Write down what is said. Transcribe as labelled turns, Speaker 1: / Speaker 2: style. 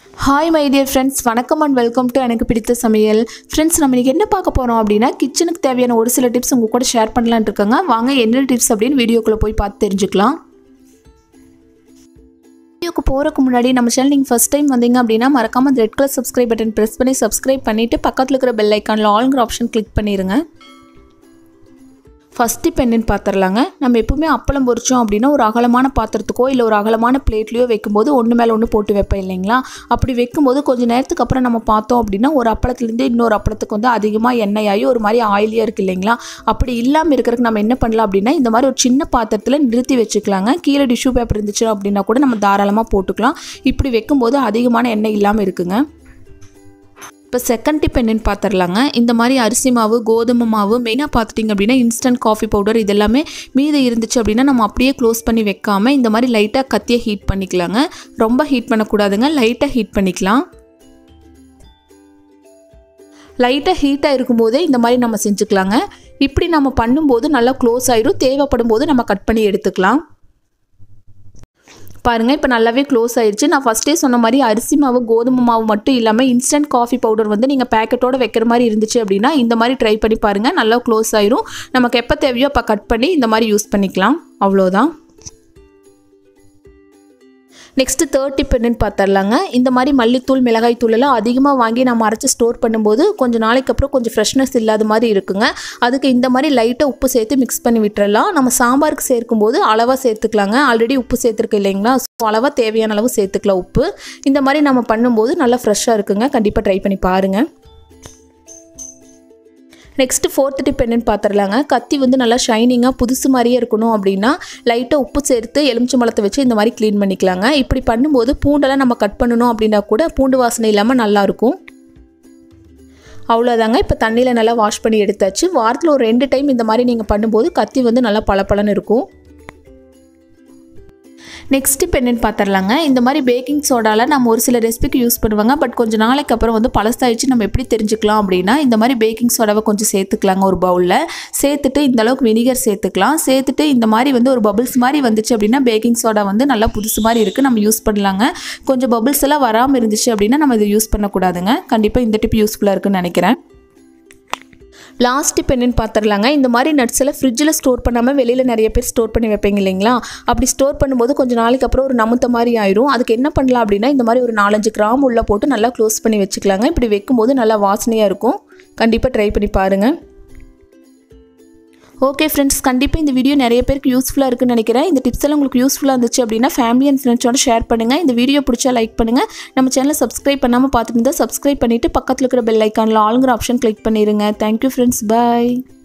Speaker 1: hi my dear friends வணக்கம் and welcome to எனக்கு பிடித்த சமையல் ஃப்ரெண்ட்ஸ் நம்ம இன்றைக்கி என்ன பார்க்க போகிறோம் அப்படின்னா கிச்சனுக்கு தேவையான ஒரு சில டிப்ஸ் உங்கள் கூட ஷேர் பண்ணலான்னு இருக்காங்க வாங்க என்ன டிப்ஸ் அப்படின்னு வீடியோக்குள்ளே போய் பார்த்து தெரிஞ்சுக்கலாம் வீடியோக்கு போகிறதுக்கு முன்னாடி நம்ம சேனல் நீங்கள் ஃபஸ்ட் டைம் வந்தீங்க அப்படின்னா மறக்காமல் அந்த red colour subscribe button press பண்ணி சப்ஸ்கிரைப் பண்ணிவிட்டு பக்கத்தில் இருக்கிற பெல் ஐக்கானில் ஆல்ங்கிற ஆப்ஷன் கிளிக் பண்ணிடுங்க ஃபஸ்ட் டிப் என்னன்னு பார்த்துடலாங்க நம்ம எப்பவுமே அப்பளம் பொரிச்சோம் அப்படின்னா ஒரு அகலமான பாத்திரத்துக்கோ இல்லை ஒரு அகலமான பிளேட்லேயோ வைக்கும்போது ஒன்று மேலே ஒன்று போட்டு வைப்போம் இல்லைங்களா அப்படி வைக்கும்போது கொஞ்சம் நேரத்துக்கு அப்புறம் நம்ம பார்த்தோம் அப்படின்னா ஒரு அப்பளத்துலேருந்து இன்னொரு அப்பளத்துக்கு வந்து அதிகமாக எண்ணெயாகி ஒரு மாதிரி ஆயிலியாக இருக்குது இல்லைங்களா அப்படி இல்லாமல் இருக்கிறதுக்கு நம்ம என்ன பண்ணலாம் அப்படின்னா இந்த மாதிரி ஒரு சின்ன பாத்திரத்தில் நிறுத்தி வச்சுக்கலாங்க கீழே டிஷ்யூ பேப்பர் இருந்துச்சு அப்படின்னா கூட நம்ம தாராளமாக போட்டுக்கலாம் இப்படி வைக்கும்போது அதிகமான எண்ணெய் இல்லாமல் இருக்குங்க இப்போ செகண்ட் டிப் என்னென்னு பார்த்துடலாங்க இந்த மாதிரி அரிசி மாவு கோதுமை மாவு மெயினாக பார்த்துட்டிங்க அப்படின்னா இன்ஸ்டன்ட் காஃபி பவுடர் இது எல்லாமே மீதி இருந்துச்சு அப்படின்னா நம்ம அப்படியே க்ளோஸ் பண்ணி வைக்காமல் இந்த மாதிரி லைட்டாக கத்தியை ஹீட் பண்ணிக்கலாங்க ரொம்ப ஹீட் பண்ணக்கூடாதுங்க லைட்டாக ஹீட் பண்ணிக்கலாம் லைட்டாக ஹீட்டாக இருக்கும்போதே இந்த மாதிரி நம்ம செஞ்சுக்கலாங்க இப்படி நம்ம பண்ணும்போது நல்லா க்ளோஸ் ஆயிடும் தேவைப்படும் போது நம்ம கட் பண்ணி எடுத்துக்கலாம் பாருங்கள் இப்போ நல்லாவே க்ளோஸ் ஆயிடுச்சு நான் ஃபஸ்ட்டே சொன்ன மாதிரி அரிசி மாவு கோதுமை மாவு மட்டும் இல்லாமல் இன்ஸ்டன்ட் காஃபி பவுடர் வந்து நீங்கள் பேக்கெட்டோடு வைக்கிற மாதிரி இருந்துச்சு அப்படின்னா இந்த மாதிரி ட்ரை பண்ணி பாருங்கள் நல்லா க்ளோஸ் ஆயிரும் நமக்கு எப்போ தேவையோ அப்போ கட் பண்ணி இந்த மாதிரி யூஸ் பண்ணிக்கலாம் அவ்வளோதான் நெக்ஸ்ட்டு தேர்ட் டிப் என்னன்னு பார்த்துடலாங்க இந்த மாதிரி மல்லித்தூள் மிளகாய் தூள் எல்லாம் அதிகமாக வாங்கி நம்ம அரைச்சி ஸ்டோர் பண்ணும்போது கொஞ்சம் நாளைக்கு அப்புறம் கொஞ்சம் ஃப்ரெஷ்னஸ் இல்லாத மாதிரி இருக்குங்க அதுக்கு இந்த மாதிரி லைட்டாக உப்பு சேர்த்து மிக்ஸ் பண்ணி விட்டுறலாம் நம்ம சாம்பாருக்கு சேர்க்கும்போது அளவாக சேர்த்துக்கலாங்க ஆல்ரெடி உப்பு சேர்த்துருக்கு இல்லைங்களா ஸோ அளவாக தேவையான அளவு சேர்த்துக்கலாம் உப்பு இந்த மாதிரி நம்ம பண்ணும்போது நல்லா ஃப்ரெஷ்ஷாக இருக்குங்க கண்டிப்பாக ட்ரை பண்ணி பாருங்கள் நெக்ஸ்ட்டு ஃபோர்த் டிப் என்னென்னு பார்த்துடலாங்க கத்தி வந்து நல்லா ஷைனிங்காக புதுசு மாதிரியே இருக்கணும் அப்படின்னா லைட்டாக உப்பு சேர்த்து எலுமிச்சை மலத்தை வச்சு இந்த மாதிரி க்ளீன் பண்ணிக்கலாங்க இப்படி பண்ணும்போது பூண்டெல்லாம் நம்ம கட் பண்ணணும் அப்படின்னா கூட பூண்டு வாசனை இல்லாமல் நல்லாயிருக்கும் அவ்வளோதாங்க இப்போ தண்ணியில் நல்லா வாஷ் பண்ணி எடுத்தாச்சு வாரத்தில் ஒரு ரெண்டு டைம் இந்த மாதிரி நீங்கள் பண்ணும்போது கத்தி வந்து நல்லா பளபளன்னு இருக்கும் நெக்ஸ்ட் இப்போ என்னென்னு பார்த்துடலாங்க இந்த மாதிரி பேக்கிங் சோடாவில் நம்ம ஒரு சில ரெசிபிக்கு யூஸ் பண்ணுவாங்க பட் கொஞ்சம் நாளைக்கு அப்புறம் வந்து பழசாயிடுச்சு நம்ம எப்படி தெரிஞ்சுக்கலாம் அப்படின்னா இந்த மாதிரி பேக்கிங் சோடாவை கொஞ்சம் சேர்த்துக்கலாங்க ஒரு பவுலில் சேர்த்துட்டு இந்த அளவுக்கு வினிகர் சேர்த்துக்கலாம் சேர்த்துட்டு இந்த மாதிரி வந்து ஒரு பபிள்ஸ் மாதிரி வந்துச்சு அப்படின்னா பேக்கிங் சோடா வந்து நல்லா புதுசு மாதிரி இருக்குது நம்ம யூஸ் பண்ணலாங்க கொஞ்சம் பபிள்ஸ் எல்லாம் வராமல் இருந்துச்சு அப்படின்னா நம்ம இதை யூஸ் பண்ணக்கூடாதுங்க கண்டிப்பாக இந்த டிப் யூஸ்ஃபுல்லாக இருக்குன்னு நினைக்கிறேன் லாஸ்ட் டிப் என்னென்னு பார்த்துடலாங்க இந்த மாதிரி நட்ஸ் எல்லாம் ஃப்ரிட்ஜில் ஸ்டோர் பண்ணாமல் வெளியில் நிறைய பேர் ஸ்டோர் பண்ணி வைப்பீங்க இல்லைங்களா அப்படி ஸ்டோர் பண்ணும்போது கொஞ்சம் நாளைக்கு அப்புறம் ஒரு நமுத்த மாதிரி ஆயிரும் அதுக்கு என்ன பண்ணலாம் அப்படின்னா இந்த மாதிரி ஒரு நாலஞ்சு கிராம் உள்ளே போட்டு நல்லா க்ளோஸ் பண்ணி வச்சுக்கலாங்க இப்படி வைக்கும்போது நல்லா வாசனையாக இருக்கும் கண்டிப்பாக ட்ரை பண்ணி பாருங்கள் ஓகே ஃப்ரெண்ட்ஸ் கண்டிப்பாக இந்த வீடியோ நிறைய பேருக்கு யூஸ்ஃபுல்லாக இருக்குன்னு நினைக்கிறேன் இந்த டிப்ஸ் எல்லாம் உங்களுக்கு யூஸ்ஃபுல்லாக இருந்துச்சு அப்படின்னா ஃபேமிலி அண்ட் ஃப்ரெண்ட்ஸோட ஷேர் பண்ணுங்கள் இந்த வீடியோ பிடிச்சா லைக் பண்ணுங்கள் நம்ம சேனலை சப்ஸ்கிரைப் பண்ணாமல் பார்த்துட்டு இருந்தால் சப்ஸ்கிரைப் பண்ணிவிட்டு பக்கத்தில் இருக்கிற பெல் ஐக்கானில் ஆளுங்கிற ஆப்ஷன் கிளிக் பண்ணிடுங்க தேங்க்யூ ஃப்ரெண்ட்ஸ் பாய்